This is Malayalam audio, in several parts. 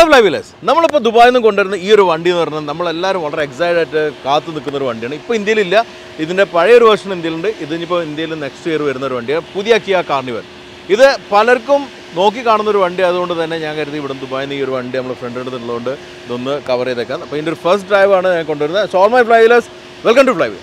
ഫ്ലൈവിലേഴ്സ് നമ്മളിപ്പോൾ ദുബായിൽ നിന്ന് കൊണ്ടുവരുന്ന ഈ ഒരു വണ്ടി എന്ന് പറഞ്ഞാൽ നമ്മളെല്ലാവരും വളരെ എക്സൈറ്റഡ് ആയിട്ട് കാത്തു നിൽക്കുന്ന ഒരു വണ്ടിയാണ് ഇപ്പോൾ ഇന്ത്യയിലില്ല ഇതിൻ്റെ പഴയൊരു വേർഷൻ ഇന്ത്യയിലുണ്ട് ഇതിനിപ്പോൾ ഇന്ത്യയിൽ നെക്സ്റ്റ് ഇയർ വരുന്ന ഒരു വണ്ടിയാണ് പുതിയ കിയ കാർണിവൽ ഇത് പലർക്കും നോക്കി കാണുന്ന ഒരു വണ്ടി ആയതുകൊണ്ട് തന്നെ ഞാൻ കരുതി ഇവിടെ ദുബായിൽ നിന്ന് ഈ ഒരു വണ്ടി നമ്മൾ ഫ്രണ്ട് എടുത്തുള്ളതുകൊണ്ട് ഇതൊന്ന് കവർ ചെയ്തേക്കാം അപ്പോൾ ഇതിൻ്റെ ഒരു ഫസ്റ്റ് ഡ്രൈവാണ് ഞാൻ കൊണ്ടുവരുന്നത് so all my Flywheelers welcome to Flywheel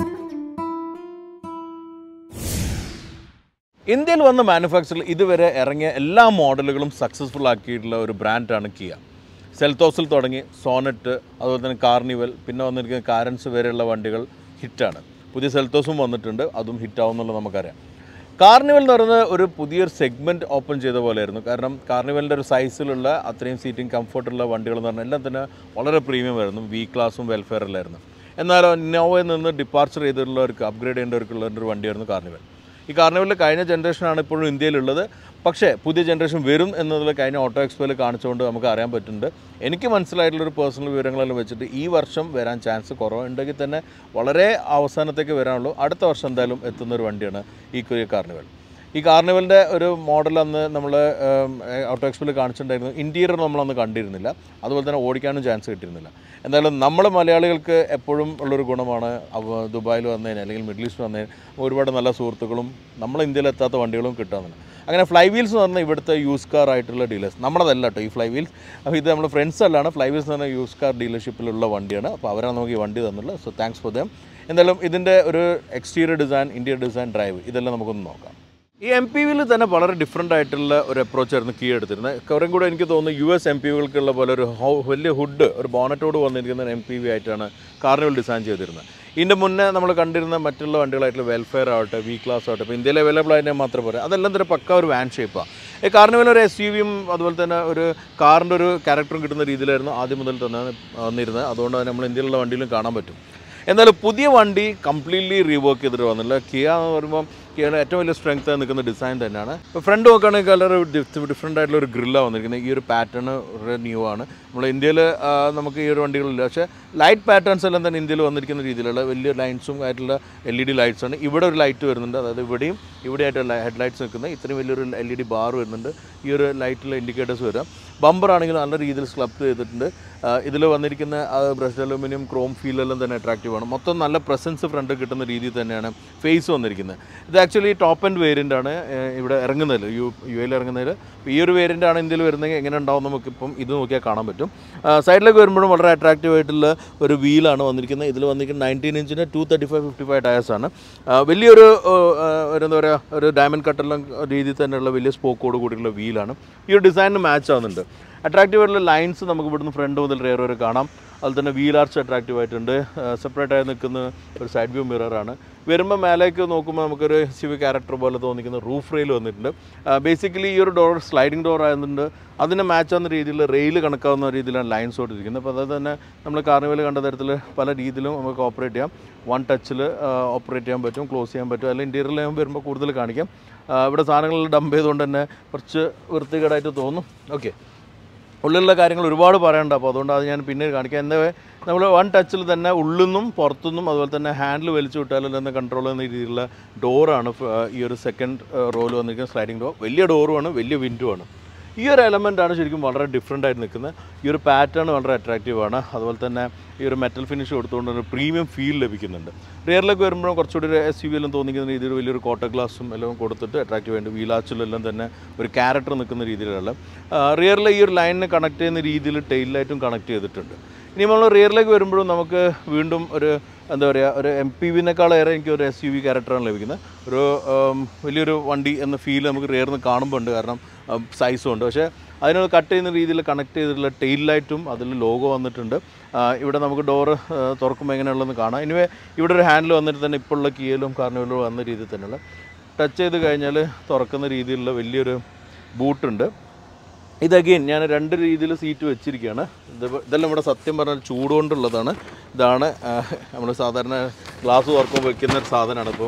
ഇന്ത്യയിൽ വന്ന മാനുഫാക്ചറിൽ ഇതുവരെ ഇറങ്ങിയ എല്ലാ മോഡലുകളും സക്സസ്ഫുൾ ആക്കിയിട്ടുള്ള ഒരു ബ്രാൻഡാണ് കിയ സെൽത്തോസിൽ തുടങ്ങി സോനറ്റ് അതുപോലെ തന്നെ കാർണിവൽ പിന്നെ വന്നിരിക്കുന്ന കാരൻസ് വരെയുള്ള വണ്ടികൾ ഹിറ്റാണ് പുതിയ സെൽത്തോസും വന്നിട്ടുണ്ട് അതും ഹിറ്റാവുന്നുള്ളത് നമുക്കറിയാം കാർണിവൽ എന്ന് പറയുന്നത് ഒരു പുതിയൊരു സെഗ്മെൻറ്റ് ഓപ്പൺ ചെയ്ത പോലെയായിരുന്നു കാരണം കാർണിവലിൻ്റെ ഒരു സൈസിലുള്ള അത്രയും സീറ്റിംഗ് കംഫർട്ടുള്ള വണ്ടികൾ എന്ന് പറഞ്ഞാൽ എല്ലാം തന്നെ വളരെ പ്രീമിയം ആയിരുന്നു വി ക്ലാസ്സും വെൽഫെയറിലായിരുന്നു എന്നാലോ ഇന്നോവയിൽ നിന്ന് ഡിപ്പാർച്ചർ ചെയ്തിട്ടുള്ളവർക്ക് അപ്ഗ്രേഡ് ചെയ്യേണ്ടവർക്കുള്ള ഒരു വണ്ടിയായിരുന്നു കാർണിവൽ ഈ കാർണിവലിൽ കഴിഞ്ഞ ജനറേഷനാണ് ഇപ്പോഴും ഇന്ത്യയിലുള്ളത് പക്ഷേ പുതിയ ജനറേഷൻ വരും എന്നതിൽ കഴിഞ്ഞ ഓട്ടോ എക്സ്പോയിൽ കാണിച്ചുകൊണ്ട് നമുക്ക് അറിയാൻ പറ്റുന്നുണ്ട് എനിക്ക് മനസ്സിലായിട്ടുള്ളൊരു പേഴ്സണൽ വിവരങ്ങളെല്ലാം വെച്ചിട്ട് ഈ വർഷം വരാൻ ചാൻസ് കുറവുണ്ടെങ്കിൽ തന്നെ വളരെ അവസാനത്തേക്ക് വരാനുള്ളൂ അടുത്ത വർഷം എന്തായാലും എത്തുന്ന ഒരു വണ്ടിയാണ് ഈ കൊറിയ കാർണിവൽ ഈ കാർണിവലിൻ്റെ ഒരു മോഡൽ അന്ന് നമ്മൾ ഓട്ടോ എക്സ്പോയിൽ കാണിച്ചിട്ടുണ്ടായിരുന്നു ഇൻറ്റീരിയർ നമ്മളന്ന് കണ്ടിരുന്നില്ല അതുപോലെ തന്നെ ഓടിക്കാനും ചാൻസ് കിട്ടിയിരുന്നില്ല എന്തായാലും നമ്മൾ മലയാളികൾക്ക് എപ്പോഴും ഉള്ളൊരു ഗുണമാണ് അവ- ദുബായിൽ വന്നതിന് അല്ലെങ്കിൽ മിഡിൽ ഈസ്റ്റ് വന്നതിന് ഒരുപാട് നല്ല സുഹൃത്തുക്കളും നമ്മൾ ഇന്ത്യയിൽ എത്താത്ത വണ്ടികളും കിട്ടാമെന്നുണ്ട് അങ്ങനെ ഫ്ലൈ വീൽസ് എന്ന് പറഞ്ഞാൽ ഇവിടുത്തെ യൂസ് കാർ ആയിട്ടുള്ള ഡീലേഴ്സ് നമ്മളതല്ല കേട്ടോ ഈ ഫ്ലൈ വീൽസ് അപ്പോൾ ഇത് നമ്മൾ ഫ്രണ്ട്സ് അല്ലാണ് ഫ്ലൈ വീൽസ് എന്ന് പറഞ്ഞാൽ യൂസ് കാർ ഡീലർഷിപ്പിലുള്ള വണ്ടിയാണ് അപ്പോൾ അവരാണ് നമുക്ക് ഈ വണ്ടി തന്നുള്ളത് സോ താങ്ക്സ് ഫോർ ദം എന്തായാലും ഇതിൻ്റെ ഒരു exterior design interior design drive ഇതെല്ലാം നമുക്കൊന്ന് നോക്കാം ഈ എം പി വിയിൽ തന്നെ വളരെ ഡിഫറെൻ്റ് ആയിട്ടുള്ള ഒരു അപ്രോച്ചായിരുന്നു കീ എടുത്തിരുന്നത് കുറേ കൂടെ എനിക്ക് തോന്നുന്നു യു എസ് എം പി വികൾക്കുള്ള പോലെ ഒരു ഹൗ- വലിയ ഹുഡ് ഒരു ബോണറ്റോട് വന്നിരിക്കുന്ന എം പി വി ആയിട്ടാണ് കാർണിവൽ ഡിസൈൻ ചെയ്തിരുന്നത് ഇതിൻ്റെ മുന്നേ നമ്മൾ കണ്ടിരുന്ന മറ്റുള്ള വണ്ടികളായിട്ടുള്ള വെൽഫെയർ ആവട്ടെ വി ക്ലാസ് ആവട്ടെ ഇപ്പോൾ ഇന്ത്യയിൽ അവൈലബിൾ ആയതിനെ മാത്രം പോരാ അതെല്ലാം തന്നെ പക്ക ഒരു വാൻ ഷേപ്പാണ് ഈ കാർണിവൽ ഒരു എസ് യു വിയും അതുപോലെ തന്നെ ഒരു കാറിൻ്റെ ഒരു ക്യാരക്ടറും കിട്ടുന്ന രീതിയിലായിരുന്നു ആദ്യം മുതൽ തന്നെ വന്നിരുന്നത് അതുകൊണ്ട് തന്നെ നമ്മൾ ഇന്ത്യയിലുള്ള വണ്ടിയിലും കാണാൻ പറ്റും എന്നാലും പുതിയ വണ്ടി കംപ്ലീറ്റ്ലി റീവർക്ക് ചെയ്തിട്ട് വന്നില്ല കിയ എന്ന് പറയുമ്പോൾ കിയയുടെ ഏറ്റവും വലിയ സ്ട്രെങ്ത് നിൽക്കുന്ന ഡിസൈൻ തന്നെയാണ് ഇപ്പോൾ ഫ്രണ്ട് നോക്കുകയാണെങ്കിൽ കളർ ഡിഫറെൻ്റ് ആയിട്ടുള്ള ഒരു ഗ്രില്ലാണ് വന്നിരിക്കുന്നത് ഈ ഒരു പാറ്റേൺ ന്യൂ ആണ് നമ്മൾ ഇന്ത്യയിൽ നമുക്ക് ഈ ഒരു വണ്ടികളില്ല പക്ഷേ ലൈറ്റ് പാറ്റേൺസ് എല്ലാം തന്നെ ഇന്ത്യയിൽ വന്നിരിക്കുന്ന രീതിയിലുള്ള വലിയ ലൈൻസും ആയിട്ടുള്ള എൽ ഇ ഡി ലൈറ്റ്സ് ആണ് ഇവിടെ ഒരു ലൈറ്റ് വരുന്നുണ്ട് അതായത് ഇവിടെയും ഇവിടെയായിട്ട് ഹെഡ് ലൈറ്റ്സ് നിൽക്കുന്നത് ഇത്രയും വലിയൊരു എൽ ഇ ഡി ബാർ വരുന്നുണ്ട് ഈ ഒരു ലൈറ്റിലെ ഇൻഡിക്കേറ്റേഴ്സ് വരാം ബമ്പർ ആണെങ്കിൽ നല്ല രീതിയിൽ സ്ക്ലബ് ചെയ്തിട്ടുണ്ട് ഇതിൽ വന്നിരിക്കുന്ന ബ്രഷ് അലൂമിനിയം ക്രോം ഫീലെല്ലാം തന്നെ അട്രാക്റ്റീവ് ആണ് മൊത്തം നല്ല പ്രസൻസ് ഫ്രണ്ട് കിട്ടുന്ന രീതിയിൽ തന്നെയാണ് ഫേസ് വന്നിരിക്കുന്നത് ഇത് ആക്ച്വലി ടോപ്പ് ആൻഡ് വേരിയൻ്റ് ആണ് ഏഹ്, ഇവിടെ ഇറങ്ങുന്നതിൽ യു യു എയിൽ ഇറങ്ങുന്നതിൽ അപ്പോൾ ഈ ഒരു വേരിയൻ്റ് ആണ് ഇന്ത്യയിൽ വരുന്നെങ്കിൽ എങ്ങനെ ഉണ്ടാവും നമുക്കിപ്പം ഇത് നോക്കിയാൽ കാണാൻ പറ്റും സൈഡിലേക്ക് വരുമ്പോഴും വളരെ അട്രാക്റ്റീവ് ആയിട്ടുള്ള ഒരു വീലാണ് വന്നിരിക്കുന്നത് ഇതിൽ വന്നിരിക്കുന്ന നയൻറ്റീൻ ഇഞ്ചിൻ്റെ two thirty five fifty five ടയേഴ്സാണ് വലിയൊരു ഏഹ്, ഒരു എന്താ പറയുക ഒരു ഡയമണ്ട് കട്ടെല്ലാം രീതിയിൽ തന്നെയുള്ള വലിയ സ്പോക്കോട് കൂടിയുള്ള വീലാണ് ഈ ഒരു ഡിസൈനിന് മാച്ച് ആവുന്നുണ്ട് അട്രാക്റ്റീവ് ആയിട്ടുള്ള ലൈൻസ് നമുക്ക് ഇവിടുന്ന് ഫ്രണ്ട് മുതൽ റെയർ വരെ കാണാം അതുപോലെ തന്നെ വീൽ ആർച്ച് അട്രാക്റ്റീവ് ആയിട്ടുണ്ട് സെപ്പറേറ്റ് ആയി നിൽക്കുന്ന ഒരു സൈഡ് വ്യൂ മിററാണ് വരുമ്പോൾ മേലേക്ക് നോക്കുമ്പോൾ നമുക്കൊരു സിവി ക്യാരക്ടർ പോലെ തോന്നിക്കുന്ന റൂഫ് റെയിൽ വന്നിട്ടുണ്ട് ബേസിക്കലി ഈ ഒരു ഡോർ സ്ലൈഡിംഗ് ഡോർ ആയതുകൊണ്ട് അതിന് മാച്ച് ആവുന്ന രീതിയിൽ റെയിൽ കണക്കാവുന്ന രീതിയിലാണ് ലൈൻസ് ഓടിയിരിക്കുന്നത് അപ്പോൾ അത് തന്നെ നമ്മൾ കാർണിവൽ കണ്ട തരത്തിൽ പല രീതിയിലും നമുക്ക് ഓപ്പറേറ്റ് ചെയ്യാം വൺ ടച്ചിൽ ഓപ്പറേറ്റ് ചെയ്യാൻ പറ്റും ക്ലോസ് ചെയ്യാൻ പറ്റും അല്ലെങ്കിൽ ഇൻറ്റീരിയറിൽ വരുമ്പോൾ കൂടുതൽ കാണിക്കാം ആ, ഇവിടെ സാധനങ്ങൾ ഡംപ് ചെയ്തുകൊണ്ട് തന്നെ കുറച്ച് വൃത്തികേടായിട്ട് തോന്നും ഓക്കെ ഉള്ളിലുള്ള കാര്യങ്ങൾ ഒരുപാട് പറയാനുണ്ട് അപ്പോൾ അതുകൊണ്ട് അത് ഞാൻ പിന്നീട് കാണിക്കാം എന്താ നമ്മൾ വൺ ടച്ചിൽ തന്നെ ഉള്ളിൽ നിന്നും പുറത്തുനിന്നും അതുപോലെ തന്നെ ഹാൻഡിൽ വലിച്ചു വിട്ടാലും തന്നെ കൺട്രോൾ ചെയ്യുന്ന രീതിയിലുള്ള ഡോറാണ് ഈ ഒരു സെക്കൻഡ് റോയിൽ വന്നിരിക്കുന്ന സ്ലൈഡിംഗ് ഡോർ വലിയ ഡോറുമാണ് വലിയ വിൻഡുമാണ് ഈ ഒരു എലമെൻ്റ് ആണ് ശരിക്കും വളരെ ഡിഫറെൻ്റ് ആയിട്ട് നിൽക്കുന്നത് ഈ ഒരു പാറ്റേൺ വളരെ അട്രാക്റ്റീവ് ആണ് അതുപോലെ തന്നെ ഈ ഒരു മെറ്റൽ ഫിനിഷ് കൊടുത്തുകൊണ്ട് ഒരു പ്രീമിയം ഫീൽ ലഭിക്കുന്നുണ്ട് റിയറിലേക്ക് വരുമ്പോഴും കുറച്ചുകൂടി ഒരു എസ് യു വിയിലും തോന്നിക്കുന്ന രീതിയിൽ വലിയൊരു കോട്ട ഗ്ലാസും എല്ലാം കൊടുത്തിട്ട് അട്രാക്റ്റീവ് ആയിട്ട് വീലാച്ചിലെല്ലാം തന്നെ ഒരു ക്യാരക്ടർ നിൽക്കുന്ന രീതിയിലുള്ള റിയറിലെ ഈ ഒരു ലൈനിനെ കണക്ട് ചെയ്യുന്ന രീതിയിൽ ടെയിലായിട്ടും കണക്ട് ചെയ്തിട്ടുണ്ട് ഇനി നമ്മൾ റിയറിലേക്ക് വരുമ്പോഴും നമുക്ക് വീണ്ടും ഒരു എന്താ പറയുക ഒരു എം പി വിനേക്കാളേറെ എനിക്ക് ഒരു എസ് യു വി ക്യാരക്ടറാണ് ലഭിക്കുന്നത് ഒരു ഉം, വലിയൊരു വണ്ടി എന്ന ഫീൽ നമുക്ക് റിയറിൽ നിന്ന് കാണുമ്പോൾ ഉണ്ട് കാരണം സൈസും ഉണ്ട് പക്ഷേ അതിനോട് കട്ട് ചെയ്യുന്ന രീതിയിൽ കണക്ട് ചെയ്തിട്ടുള്ള ടെയിൽ ലൈറ്റും അതിൽ ലോഗോ വന്നിട്ടുണ്ട് ആ, ഇവിടെ നമുക്ക് ഡോറ് തുറക്കുമ്പോൾ എങ്ങനെയുള്ളതെന്ന് കാണാം ഇനിവേ ഇവിടെ ഒരു ഹാൻഡിൽ വന്നിട്ട് തന്നെ ഇപ്പോൾ ഉള്ള കീയിലും കാർണിവലും വന്ന രീതിയിൽ തന്നെയുള്ള ടച്ച് ചെയ്ത് കഴിഞ്ഞാൽ തുറക്കുന്ന രീതിയിലുള്ള വലിയൊരു ബൂട്ടുണ്ട് ഇത് അഗെയിൻ ഞാൻ രണ്ട് രീതിയിൽ സീറ്റ് വെച്ചിരിക്കുകയാണ് ഇത് ഇതെല്ലാം ഇവിടെ സത്യം പറഞ്ഞാൽ ചൂടുകൊണ്ടുള്ളതാണ് ഇതാണ് നമ്മൾ സാധാരണ ഗ്ലാസ് തുറക്കുമ്പോൾ വെക്കുന്ന ഒരു സാധനമാണ് ഇപ്പം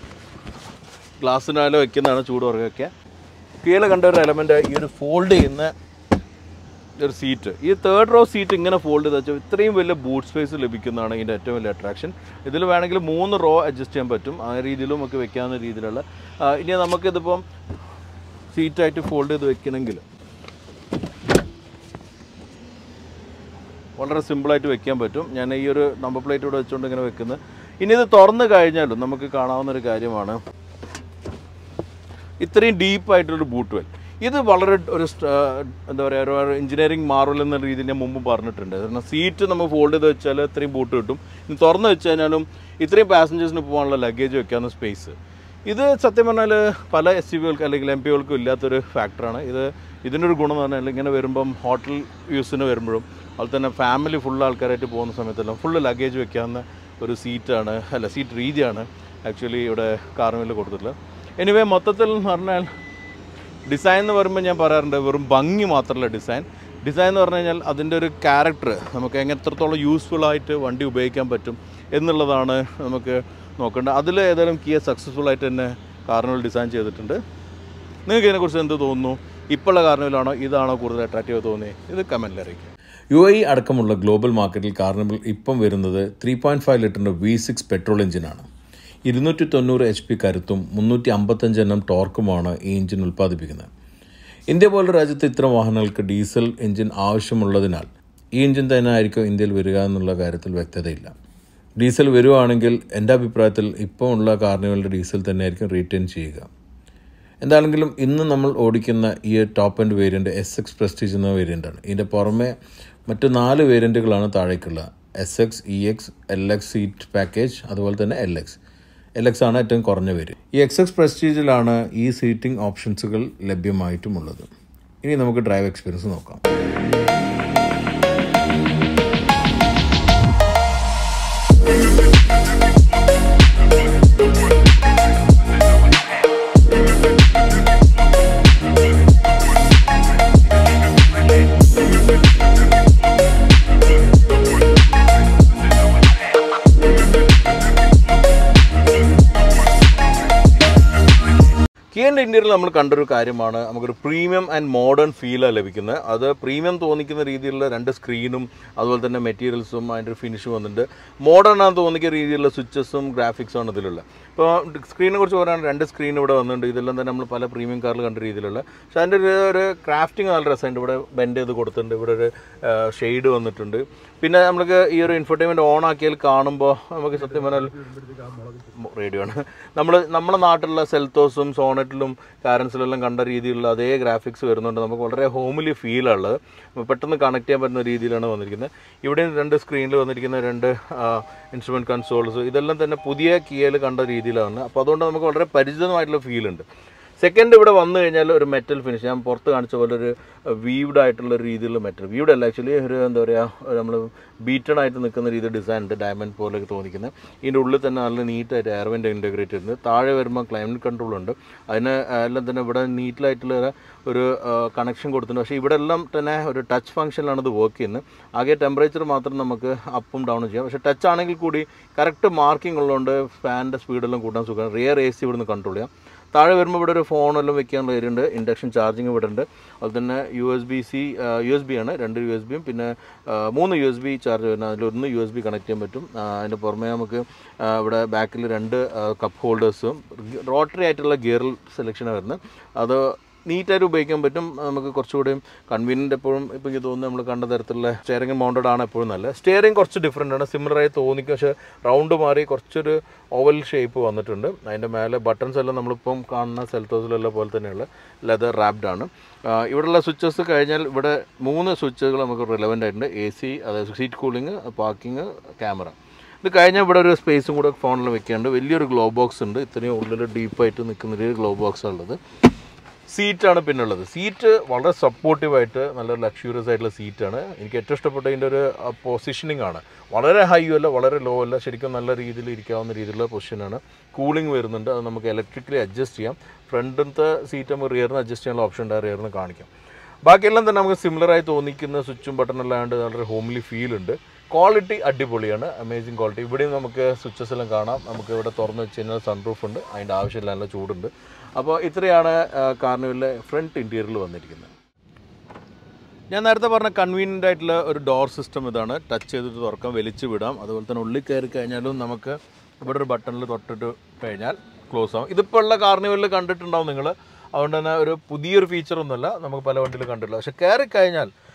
ഗ്ലാസ്സിനാലും വെക്കുന്നതാണ് ചൂട് തുറക്കൊക്കെ കീഴെ കണ്ട ഒരു എലമെൻ്റ് ഈ ഒരു ഫോൾഡ് ചെയ്യുന്ന ഒരു സീറ്റ് ഈ തേർഡ് റോ സീറ്റ് ഇങ്ങനെ ഫോൾഡ് ചെയ്ത് വെച്ചാൽ ഇത്രയും വലിയ ബൂട്ട് സ്പേസ് ലഭിക്കുന്നതാണ് ഇതിൻ്റെ ഏറ്റവും വലിയ അട്രാക്ഷൻ ഇതിൽ വേണമെങ്കിൽ മൂന്ന് റോ അഡ്ജസ്റ്റ് ചെയ്യാൻ പറ്റും ആ രീതിയിലും നമുക്ക് വെക്കാവുന്ന രീതിയിലുള്ള ആ, ഇനി നമുക്കിതിപ്പം സീറ്റായിട്ട് ഫോൾഡ് ചെയ്ത് വെക്കണമെങ്കിൽ വളരെ സിമ്പിളായിട്ട് വെക്കാൻ പറ്റും ഞാൻ ഈ ഒരു നമ്പർ പ്ലേറ്റ് ഇവിടെ വെച്ചുകൊണ്ട് ഇങ്ങനെ വെക്കുന്നത് ഇനി ഇത് തുറന്നു കഴിഞ്ഞാലും നമുക്ക് കാണാവുന്ന ഒരു കാര്യമാണ് ഇത്രയും ഡീപ്പായിട്ടുള്ളൊരു ബൂട്ട് വെൽ ഇത് വളരെ ഒരു സ്റ്റ- എന്താ പറയുക ഒരു എഞ്ചിനീയറിംഗ് മാർവൽ എന്ന രീതിയിൽ ഞാൻ മുമ്പ് പറഞ്ഞിട്ടുണ്ട് കാരണം സീറ്റ് നമ്മൾ ഫോൾഡ് ചെയ്ത് വെച്ചാൽ ഇത്രയും ബൂട്ട് കിട്ടും ഇനി തുറന്ന് വെച്ച് കഴിഞ്ഞാലും ഇത്രയും പാസഞ്ചേഴ്സിന് പോകാനുള്ള ലഗേജ് വെക്കാവുന്ന സ്പേസ് ഇത് സത്യം പറഞ്ഞാൽ പല എസ് യു വികൾക്ക് അല്ലെങ്കിൽ എം പികൾക്കും ഇല്ലാത്തൊരു ഫാക്ടറാണ് ഇത് ഇതിൻ്റെ ഒരു ഗുണം എന്ന് പറഞ്ഞാൽ ഇങ്ങനെ വരുമ്പം ഹോട്ടൽ യൂസിന് വരുമ്പോഴും അതുപോലെ തന്നെ ഫാമിലി ഫുൾ ആൾക്കാരായിട്ട് പോകുന്ന സമയത്തെല്ലാം ഫുള്ള് ലഗേജ് വെക്കാവുന്ന ഒരു സീറ്റാണ് അല്ല സീറ്റ് രീതിയാണ് ആക്ച്വലി ഇവിടെ കാർമിൽ കൊടുത്തിട്ടുള്ളത് എനിവേ മൊത്തത്തിൽ എന്ന് പറഞ്ഞാൽ ഡിസൈൻ എന്ന് പറയുമ്പോൾ ഞാൻ പറയാറുണ്ട് വെറും ഭംഗി മാത്രമല്ല ഡിസൈൻ ഡിസൈൻ എന്ന് പറഞ്ഞു കഴിഞ്ഞാൽ അതിൻ്റെ ഒരു ക്യാരക്ടർ നമുക്ക് എങ്ങനെ എത്രത്തോളം യൂസ്ഫുൾ ആയിട്ട് വണ്ടി ഉപയോഗിക്കാൻ പറ്റും എന്നുള്ളതാണ് നമുക്ക് നോക്കേണ്ടത് അതിൽ ഏതായാലും കിയ സക്സസ്ഫുൾ ആയിട്ട് തന്നെ കാർണിവൽ ഡിസൈൻ ചെയ്തിട്ടുണ്ട് നിങ്ങൾക്ക് ഇതിനെക്കുറിച്ച് എന്ത് തോന്നുന്നു ഇപ്പോഴുള്ള കാർണിവലാണോ ഇതാണോ കൂടുതൽ അട്രാക്റ്റീവ് തോന്നിയത് ഇത് കമൻറ്റിൽ അറിയിക്കുക യു എ അടക്കമുള്ള ഗ്ലോബൽ മാർക്കറ്റിൽ കാർണിവൽ ഇപ്പം വരുന്നത് ത്രീ പോയിൻറ്റ് ഫൈവ് ലിറ്ററിൻ്റെ വി സിക്സ് പെട്രോൾ എഞ്ചിനാണ് ഇരുന്നൂറ്റി തൊണ്ണൂറ് എച്ച് പി കരുത്തും മുന്നൂറ്റി അമ്പത്തഞ്ച് എണ്ണം ടോർക്കുമാണ് ഈ എഞ്ചിൻ ഉൽപ്പാദിപ്പിക്കുന്നത് ഇന്ത്യ പോലുള്ള രാജ്യത്ത് ഇത്തരം വാഹനങ്ങൾക്ക് ഡീസൽ എഞ്ചിൻ ആവശ്യമുള്ളതിനാൽ ഈ എഞ്ചിൻ തന്നെ ആയിരിക്കും ഇന്ത്യയിൽ വരിക എന്നുള്ള കാര്യത്തിൽ വ്യക്തതയില്ല ഡീസൽ വരുവാണെങ്കിൽ എൻ്റെ അഭിപ്രായത്തിൽ ഇപ്പോൾ ഉള്ള കാർണിവലിൻ്റെ ഡീസൽ തന്നെയായിരിക്കും റീറ്റെയിൻ ചെയ്യുക എന്താണെങ്കിലും ഇന്ന് നമ്മൾ ഓടിക്കുന്ന ഈ top end variant S X prestige എന്ന വേരിയൻ്റാണ് ഇതിൻ്റെ പുറമെ മറ്റ് നാല് വേരിയൻറ്റുകളാണ് താഴേക്കുള്ള S X E X L X seat package അതുപോലെ തന്നെ എൽ എക്സ് എൽ എക്സ് ആണ് ഏറ്റവും കുറഞ്ഞ വേരിയൻ ഈ എക്സ് എക്സ് പ്രസ്റ്റീജിലാണ് ഈ സീറ്റിംഗ് ഓപ്ഷൻസുകൾ ലഭ്യമായിട്ടുമുള്ളത് ഇനി നമുക്ക് ഡ്രൈവ് എക്സ്പീരിയൻസ് നോക്കാം കിയൻ്റെ ഇന്ത്യയിൽ നമ്മൾ കണ്ടൊരു കാര്യമാണ് നമുക്കൊരു പ്രീമിയം ആൻഡ് മോഡേൺ ഫീലാണ് ലഭിക്കുന്നത് അത് പ്രീമിയം തോന്നിക്കുന്ന രീതിയിലുള്ള രണ്ട് സ്ക്രീനും അതുപോലെ തന്നെ മെറ്റീരിയൽസും അതിൻ്റെ ഒരു ഫിനിഷും വന്നിട്ടുണ്ട് മോഡേൺ ആണെന്ന് തോന്നിക്കുന്ന രീതിയിലുള്ള സ്വിച്ചസും ഗ്രാഫിക്സും ആണ് ഇതിലുള്ള ഇപ്പോൾ സ്ക്രീനെ കുറിച്ച് പറയുകയാണെങ്കിൽ രണ്ട് സ്ക്രീൻ ഇവിടെ വന്നിട്ടുണ്ട് ഇതെല്ലാം തന്നെ നമ്മൾ പല പ്രീമിയം കാറിൽ കണ്ട രീതിയിലുള്ള പക്ഷേ അതിൻ്റെ ഒരു ഒരു ക്രാഫ്റ്റിംഗ് നല്ല രസമുണ്ട് ഇവിടെ ബെൻഡ് ചെയ്ത് കൊടുത്തിട്ടുണ്ട് ഇവിടെ ഒരു ഷെയ്ഡ് വന്നിട്ടുണ്ട് പിന്നെ നമുക്ക് ഈ ഒരു ഇൻഫർടൈൻമെൻറ്റ് ഓൺ ആക്കിയാൽ കാണുമ്പോൾ നമുക്ക് സത്യം പറഞ്ഞാൽ റേഡിയോ ആണ് നമ്മൾ നമ്മുടെ നാട്ടിലുള്ള സെൽത്തോസും സോണറ്റിലും കാരൻസിലും എല്ലാം കണ്ട രീതിയിലുള്ള അതേ ഗ്രാഫിക്സ് വരുന്നുണ്ട് നമുക്ക് വളരെ ഹോമിലി ഫീലുള്ളത് പെട്ടെന്ന് കണക്ട് ചെയ്യാൻ പറ്റുന്ന രീതിയിലാണ് വന്നിരിക്കുന്നത് ഇവിടെ രണ്ട് സ്ക്രീനിൽ വന്നിരിക്കുന്ന രണ്ട് ഇൻസ്ട്രുമെൻറ്റ് കൺസോൾസ് ഇതെല്ലാം തന്നെ പുതിയ കിയയിൽ കണ്ട രീതിയിലാണ് അപ്പോൾ അതുകൊണ്ട് നമുക്ക് വളരെ പരിചിതമായിട്ടുള്ള ഫീൽ ഉണ്ട് സെക്കൻഡ് ഇവിടെ വന്നു കഴിഞ്ഞാൽ ഒരു മെറ്റൽ ഫിനിഷ് ഞാൻ പുറത്ത് കാണിച്ച പോലെ ഒരു വീവ്ഡ് ആയിട്ടുള്ള ഒരു രീതിയിലുള്ള മെറ്റൽ വീവ്ഡ് അല്ല ആക്ച്വലി ഒരു എന്താ പറയുക നമ്മൾ ബീറ്റൺ ആയിട്ട് നിൽക്കുന്ന രീതി ഡിസൈൻ ഉണ്ട് ഡയമണ്ട് പോലെയൊക്കെ തോന്നിക്കുന്നത് ഇതിൻ്റെ ഉള്ളിൽ തന്നെ നല്ല നീറ്റായിട്ട് എയർവെൻ്റ് ഇൻറ്റഗ്രേറ്റ് ചെയ്തിട്ടുണ്ട് താഴെ വരുമ്പോൾ ക്ലൈമറ്റ് കൺട്രോൾ ഉണ്ട് അതിന് എല്ലാം തന്നെ ഇവിടെ നീറ്റിലായിട്ടുള്ള ഒരു കണക്ഷൻ കൊടുത്തിട്ടുണ്ട് പക്ഷേ ഇവിടെ എല്ലാം തന്നെ ഒരു ടച്ച് ഫംഗ്ഷനിലാണ് ഇത് വർക്ക് ചെയ്യുന്നത് ആകെ ടെമ്പറേച്ചർ മാത്രം നമുക്ക് അപ്പും ഡൗണും ചെയ്യാം പക്ഷേ ടച്ച് ആണെങ്കിൽ കൂടി കറക്റ്റ് മാർക്കിംഗ് ഉള്ളതുകൊണ്ട് ഫാനിൻ്റെ സ്പീഡെല്ലാം കൂട്ടാൻ സുഖമാണ് റിയർ എ സി ഇവിടുന്ന് കൺട്രോൾ ചെയ്യാം താഴെ വരുമ്പോൾ ഇവിടെ ഒരു ഫോണെല്ലാം വെക്കാനുള്ള ഏരിയ ഉണ്ട് ഇൻഡക്ഷൻ ചാർജിങ് ഇവിടെ ഉണ്ട് അതുപോലെ തന്നെ U S B C U S B ആണ് രണ്ട് യു എസ് ബിയും പിന്നെ ആ, മൂന്ന് യു എസ് ബി ചാർജ് വരുന്നത് അതിലൊന്ന് യു എസ് ബി കണക്ട് ചെയ്യാൻ പറ്റും ആ, അതിൻ്റെ പുറമെ നമുക്ക് ആ, ഇവിടെ ബാക്കിൽ രണ്ട് കപ്പ് ഹോൾഡേഴ്സും റോട്ടറി ആയിട്ടുള്ള ഗിയർ സെലക്ഷനാണ് വരുന്നത് അത് നീറ്റായിട്ട് ഉപയോഗിക്കാൻ പറ്റും നമുക്ക് കുറച്ചുകൂടി കൺവീനിയൻ്റ് എപ്പോഴും ഇപ്പോൾ എനിക്ക് തോന്നുന്നു നമ്മൾ കണ്ട തരത്തിലുള്ള സ്റ്റിയറിംഗ് മൗണ്ടഡ് ആണ് എപ്പോഴും നല്ലത് സ്റ്റിയറിംഗ് കുറച്ച് ഡിഫറെൻ്റ് ആണ് സിമിലർ ആയി തോന്നിക്കും പക്ഷേ റൗണ്ട് മാറി കുറച്ചൊരു ഓവൽ ഷേപ്പ് വന്നിട്ടുണ്ട് അതിൻ്റെ മേലെ ബട്ടൺസ് എല്ലാം നമ്മളിപ്പം കാണുന്ന സെൽത്തോസിലെല്ലാം പോലെ തന്നെയുള്ള ലെതർ റാപ്ഡ് ആണ് ആ, ഇവിടെയുള്ള സ്വിച്ചസ് കഴിഞ്ഞാൽ ഇവിടെ മൂന്ന് സ്വിച്ചുകൾ നമുക്ക് റിലവൻ്റ് ആയിട്ടുണ്ട് എ സി അതായത് സീറ്റ് കൂളിംഗ് പാർക്കിംഗ് ക്യാമറ ഇത് കഴിഞ്ഞാൽ ഇവിടെ ഒരു സ്പേസും കൂടെ ഫോണിൽ വെക്കാണ്ട് വലിയൊരു ഗ്ലോ ബോക്സ് ഉണ്ട് ഇത്രയും ഉള്ളിൽ ഡീപ്പായിട്ട് നിൽക്കുന്ന ഒരു ഗ്ലോ ബോക്സ് ഉള്ളത് സീറ്റാണ് പിന്നുള്ളത് സീറ്റ് വളരെ സപ്പോർട്ടീവായിട്ട് നല്ല ലക്ഷൂറിയസ് ആയിട്ടുള്ള സീറ്റാണ് എനിക്ക് ഏറ്റവും ഇഷ്ടപ്പെട്ട ഇതിൻ്റെ ഒരു പൊസിഷനിങ് ആണ് വളരെ ഹൈ അല്ല വളരെ ലോ അല്ല ശരിക്കും നല്ല രീതിയിൽ ഇരിക്കാവുന്ന രീതിയിലുള്ള പൊസിഷനാണ് കൂളിംഗ് വരുന്നുണ്ട് അത് നമുക്ക് ഇലക്ട്രിക്കലി അഡ്ജസ്റ്റ് ചെയ്യാം ഫ്രണ്ടിലത്തെ സീറ്റ് നമുക്ക് റിയറിന് അഡ്ജസ്റ്റ് ചെയ്യാനുള്ള ഓപ്ഷൻ ഉണ്ട് റിയറിന് കാണിക്കാം ബാക്കിയെല്ലാം തന്നെ നമുക്ക് സിമിലറായി തോന്നിക്കുന്ന സ്വിച്ചും ബട്ടൺ അല്ലാണ്ട് വളരെ ഹോംലി ഫീൽ ഉണ്ട് ക്വാളിറ്റി അടിപൊളിയാണ് അമേസിങ് ക്വാളിറ്റി ഇവിടെയും നമുക്ക് സ്വിച്ചസ് എല്ലാം കാണാം നമുക്ക് ഇവിടെ തുറന്ന് വെച്ച് കഴിഞ്ഞാൽ സൺറൂഫ് ഉണ്ട് അതിൻ്റെ ആവശ്യമില്ല നല്ല ചൂടുണ്ട് അപ്പോൾ ഇത്രയാണ് കാർണിവലിലെ ഫ്രണ്ട് ഇൻറ്റീരിയറിൽ വന്നിരിക്കുന്നത് ഞാൻ നേരത്തെ പറഞ്ഞ കൺവീനിയൻ്റ് ആയിട്ടുള്ള ഒരു ഡോർ സിസ്റ്റം ഇതാണ് ടച്ച് ചെയ്തിട്ട് തുറക്കാം വലിച്ചു വിടാം അതുപോലെ തന്നെ ഉള്ളിൽ കയറി കഴിഞ്ഞാലും നമുക്ക് ഇവിടെ ഒരു ബട്ടണിൽ തൊട്ടിട്ട് കഴിഞ്ഞാൽ ക്ലോസ് ആവും ഇതിപ്പോൾ ഉള്ള കാർണിവലിൽ കണ്ടിട്ടുണ്ടാവും നിങ്ങൾ അതുകൊണ്ട് തന്നെ ഒരു പുതിയൊരു ഫീച്ചർ ഒന്നുമല്ല നമുക്ക് പല വണ്ടിയിൽ കണ്ടിട്ടില്ല പക്ഷെ കയറി കഴിഞ്ഞാൽ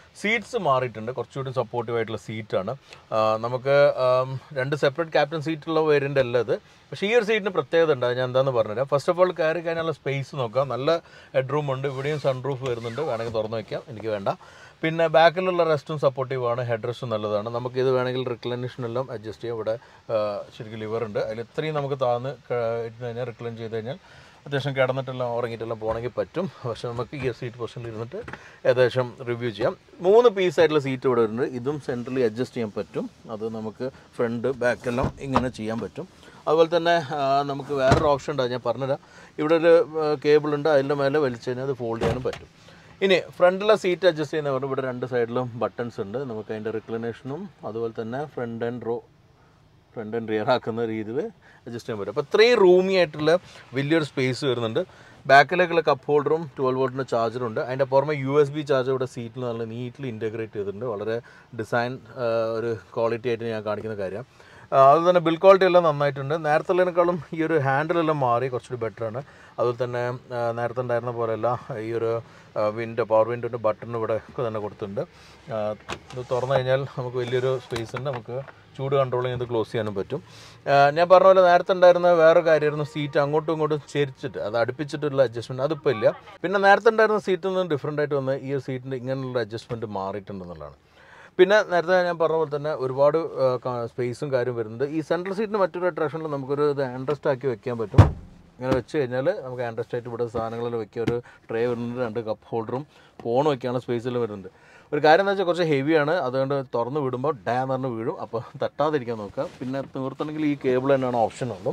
സീറ്റ്സ് മാറിയിട്ടുണ്ട് കുറച്ചുകൂടി സപ്പോർട്ടീവ് ആയിട്ടുള്ള സീറ്റാണ് നമുക്ക് ആം, രണ്ട് സെപ്പറേറ്റ് ക്യാപ്റ്റൻ സീറ്റുള്ള വേരിയൻ്റ് അല്ല ഇത് പക്ഷേ ഈ ഒരു സീറ്റിന് പ്രത്യേകത ഉണ്ട് അത് ഞാൻ എന്താണെന്ന് പറഞ്ഞുതരാം ഫസ്റ്റ് ഓഫ് ഓൾ കയറി കഴിഞ്ഞാൽ സ്പേസ് നോക്കാം നല്ല ഹെഡ് റൂം ഉണ്ട് ഇവിടെയും സൺ റൂഫ് വരുന്നുണ്ട് വേണമെങ്കിൽ തുറന്ന് വയ്ക്കാം എനിക്ക് വേണ്ട പിന്നെ ബാക്കിലുള്ള റെസ്റ്റും സപ്പോർട്ടീവ് ആണ് ഹെഡ് റെസ്റ്റും നല്ലതാണ് നമുക്ക് ഇത് വേണമെങ്കിൽ റിക്ലൈനേഷനെല്ലാം അഡ്ജസ്റ്റ് ചെയ്യാം ഇവിടെ ആ, ശരിക്കും ലിവർ ഉണ്ട് അതിൽ ഇത്രയും നമുക്ക് താന്ന് ക- ഇട്ട് കഴിഞ്ഞാൽ റിക്ലൈൻ ചെയ്ത് കഴിഞ്ഞാൽ അത്യാവശ്യം കിടന്നിട്ടെല്ലാം ഉറങ്ങിയിട്ടെല്ലാം പോകണമെങ്കിൽ പറ്റും പക്ഷേ നമുക്ക് ഈ സീറ്റ് പൊസിഷനിൽ ഇരുന്നിട്ട് ഏകദേശം റിവ്യൂ ചെയ്യാം മൂന്ന് പീസായിട്ടുള്ള സീറ്റ് ഇവിടെ വരുന്നുണ്ട് ഇതും സെൻട്രലി അഡ്ജസ്റ്റ് ചെയ്യാൻ പറ്റും അത് നമുക്ക് ഫ്രണ്ട് ബാക്കെല്ലാം ഇങ്ങനെ ചെയ്യാൻ പറ്റും അതുപോലെ തന്നെ ആ, നമുക്ക് വേറൊരു ഓപ്ഷൻ ഉണ്ട് അത് ഞാൻ പറഞ്ഞുതരാം ഇവിടെ ഒരു കേബിൾ ഉണ്ട് അതിൻ്റെ മേലെ വലിച്ചു കഴിഞ്ഞാൽ അത് ഫോൾഡ് ചെയ്യാനും പറ്റും ഇനി ഫ്രണ്ടിലെ സീറ്റ് അഡ്ജസ്റ്റ് ചെയ്യുന്ന പറഞ്ഞാൽ ഇവിടെ രണ്ട് സൈഡിലും ബട്ടൺസ് ഉണ്ട് നമുക്ക് അതിൻ്റെ റിക്ലിനേഷനും അതുപോലെ തന്നെ front and row front and rear ആക്കുന്ന രീതിയിൽ അഡ്ജസ്റ്റ് ചെയ്യാൻ പറ്റും അപ്പോൾ ഇത്രയും റൂമി ആയിട്ടുള്ള വലിയൊരു സ്പേസ് വരുന്നുണ്ട് ബാക്കിലേക്കുള്ള കപ്പ് ഹോൾഡറും ട്വൽവ് വോൾട്ടിൻ്റെ ചാർജറും ഉണ്ട് അതിൻ്റെ പുറമെ യു എസ് ബി ചാർജർ ഇവിടെ സീറ്റിൽ നല്ല നീറ്റിൽ ഇൻറ്റഗ്രേറ്റ് ചെയ്തിട്ടുണ്ട് വളരെ ഡിസൈൻ ഒരു ക്വാളിറ്റി ആയിട്ട് ഞാൻ കാണിക്കുന്ന കാര്യം ആ, അതുപോലെ തന്നെ ബിൽ ക്വാളിറ്റി എല്ലാം നന്നായിട്ടുണ്ട് നേരത്തെ ഉള്ളതിനേക്കാളും ഈ ഒരു ഹാൻഡിലെല്ലാം മാറി കുറച്ചുകൂടി ബെറ്ററാണ് അതുപോലെ തന്നെ ആ, നേരത്തെ ഉണ്ടായിരുന്ന പോലെയല്ല ഈ ഒരു വിൻഡോ പവർ വിൻഡോൻ്റെ ബട്ടൺ ഇവിടെ തന്നെ കൊടുത്തിട്ടുണ്ട് ആ, ഇത് തുറന്നു കഴിഞ്ഞാൽ നമുക്ക് വലിയൊരു സ്പേസ് ഉണ്ട് നമുക്ക് ചൂട് കൺട്രോൾ ചെയ്ത് ക്ലോസ് ചെയ്യാനും പറ്റും ആ, ഞാൻ പറഞ്ഞ പോലെ നേരത്തെ ഉണ്ടായിരുന്ന വേറെ കാര്യമായിരുന്നു സീറ്റ് അങ്ങോട്ടും ഇങ്ങോട്ടും ചെരിച്ചിട്ട് അത് അടുപ്പിച്ചിട്ടുള്ള അഡ്ജസ്റ്റ്മെൻറ്റ് അതിപ്പോൾ ഇല്ല പിന്നെ നേരത്തെ ഉണ്ടായിരുന്ന സീറ്റിൽ നിന്ന് ഡിഫറെൻ്റ് ആയിട്ട് വന്ന് ഈ ഒരു സീറ്റിൻ്റെ ഇങ്ങനെയുള്ള അഡ്ജസ്റ്റ്മെൻറ്റ് മാറിയിട്ടുണ്ടെന്നുള്ളതാണ് പിന്നെ നേരത്തെ ഞാൻ പറഞ്ഞ പോലെ തന്നെ ഒരുപാട് സ്പേസും കാര്യം വരുന്നുണ്ട് ഈ സെൻട്രൽ സീറ്റിന് മറ്റൊരു അട്രാക്ഷനിൽ നമുക്കൊരു ഇത് ആൻഡ്രസ്റ്റ് ആക്കി വെക്കാൻ പറ്റും ഇങ്ങനെ വെച്ച് കഴിഞ്ഞാൽ നമുക്ക് ആൻഡ്രസ്റ്റ് ആയിട്ട് ഇവിടെ സാധനങ്ങളെല്ലാം വെക്കുക ഒരു ട്രേ വരുന്നുണ്ട് രണ്ട് കപ്പ് ഹോൾഡറും ഫോൺ വെക്കാനുള്ള സ്പേസെല്ലാം വരുന്നുണ്ട് ഒരു കാര്യം എന്ന് വെച്ചാൽ കുറച്ച് ഹെവിയാണ് അതുകൊണ്ട് തുറന്ന് വിടുമ്പോൾ ഡാ എന്ന് പറഞ്ഞ് വീഴും അപ്പോൾ തട്ടാതിരിക്കാൻ നോക്കുക പിന്നെ തീർത്തണമെങ്കിൽ ഈ കേബിൾ തന്നെയാണ് ഓപ്ഷൻ ഉള്ളൂ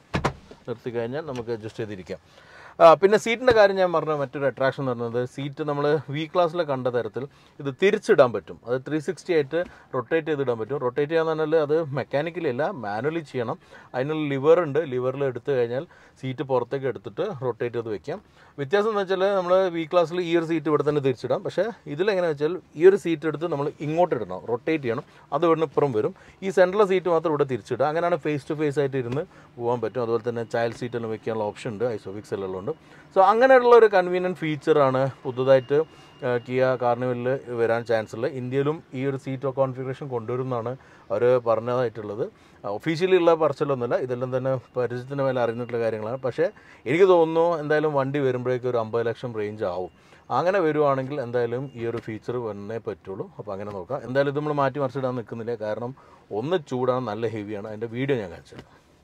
നിർത്തി കഴിഞ്ഞാൽ നമുക്ക് അഡ്ജസ്റ്റ് ചെയ്തിരിക്കാം ആ, പിന്നെ സീറ്റിൻ്റെ കാര്യം ഞാൻ പറഞ്ഞ മറ്റൊരു അട്രാക്ഷൻ എന്ന് പറയുന്നത് സീറ്റ് നമ്മൾ വി ക്ലാസ്സിൽ കണ്ട തരത്തിൽ ഇത് തിരിച്ചിടാൻ പറ്റും അത് ത്രീ സിക്സ്റ്റി ആയിട്ട് റൊട്ടേറ്റ് ചെയ്തിടാൻ പറ്റും റൊട്ടേറ്റ് ചെയ്യാന്ന് പറഞ്ഞാൽ അത് മെക്കാനിക്കലി അല്ല മാനുവലി ചെയ്യണം അതിനുള്ള ലിവർ ഉണ്ട് ലിവറിൽ എടുത്തു കഴിഞ്ഞാൽ സീറ്റ് പുറത്തേക്ക് എടുത്തിട്ട് റൊട്ടേറ്റ് ചെയ്ത് വെക്കാം വ്യത്യാസം എന്ന് വെച്ചാൽ നമ്മൾ വി ക്ലാസ്സിൽ ഈ ഒരു സീറ്റ് ഇവിടെ തന്നെ തിരിച്ചിടാം പക്ഷേ ഇതിലെങ്ങനെ വെച്ചാൽ ഈ ഒരു സീറ്റ് എടുത്ത് നമ്മൾ ഇങ്ങോട്ട് ഇടണം റൊട്ടേറ്റ് ചെയ്യണം അത് ഇവിടുന്ന് ഇപ്പുറം വരും ഈ സെൻട്രൽ സീറ്റ് മാത്രം ഇവിടെ തിരിച്ചിടുക അങ്ങനെയാണ് ഫേസ് ടു ഫേസ് ആയിട്ട് ഇരുന്ന് പോകാൻ പറ്റും അതുപോലെ തന്നെ ചൈൽഡ് സീറ്റ് എല്ലാം വെക്കാനുള്ള ഓപ്ഷൻ ഉണ്ട് ഐസോഫിക്സ് എല്ലാം ഉള്ളതുകൊണ്ട് സോ അങ്ങനെയുള്ള ഒരു കൺവീനിയൻറ്റ് ഫീച്ചറാണ് പുതുതായിട്ട് ആ, കിയ കാർണിവലിൽ വരാൻ ചാൻസ് ഉള്ളത് ഇന്ത്യയിലും ഈ ഒരു സീറ്റ് കോൺഫിഗറേഷൻ കൊണ്ടുവരുമെന്നാണ് അവർ പറഞ്ഞതായിട്ടുള്ളത് ഒഫീഷ്യലി ഉള്ള പറച്ചിലൊന്നുമില്ല ഇതെല്ലാം തന്നെ പരിചയത്തിന് മേലെ അറിഞ്ഞിട്ടുള്ള കാര്യങ്ങളാണ് പക്ഷേ എനിക്ക് തോന്നുന്നു എന്തായാലും വണ്ടി വരുമ്പോഴേക്കും ഒരു അമ്പത് ലക്ഷം റേഞ്ച് ആവും അങ്ങനെ വരുവാണെങ്കിൽ എന്തായാലും ഈ ഒരു ഫീച്ചർ വന്നേ പറ്റുള്ളൂ അപ്പോൾ അങ്ങനെ നോക്കാം എന്തായാലും ഇത് നമ്മൾ മാറ്റി മറിച്ചിടാൻ നിൽക്കുന്നില്ല കാരണം ഒന്ന് ചൂടാണ് നല്ല ഹെവിയാണ് അതിൻ്റെ വീഡിയോ ഞാൻ കാണിച്ചത്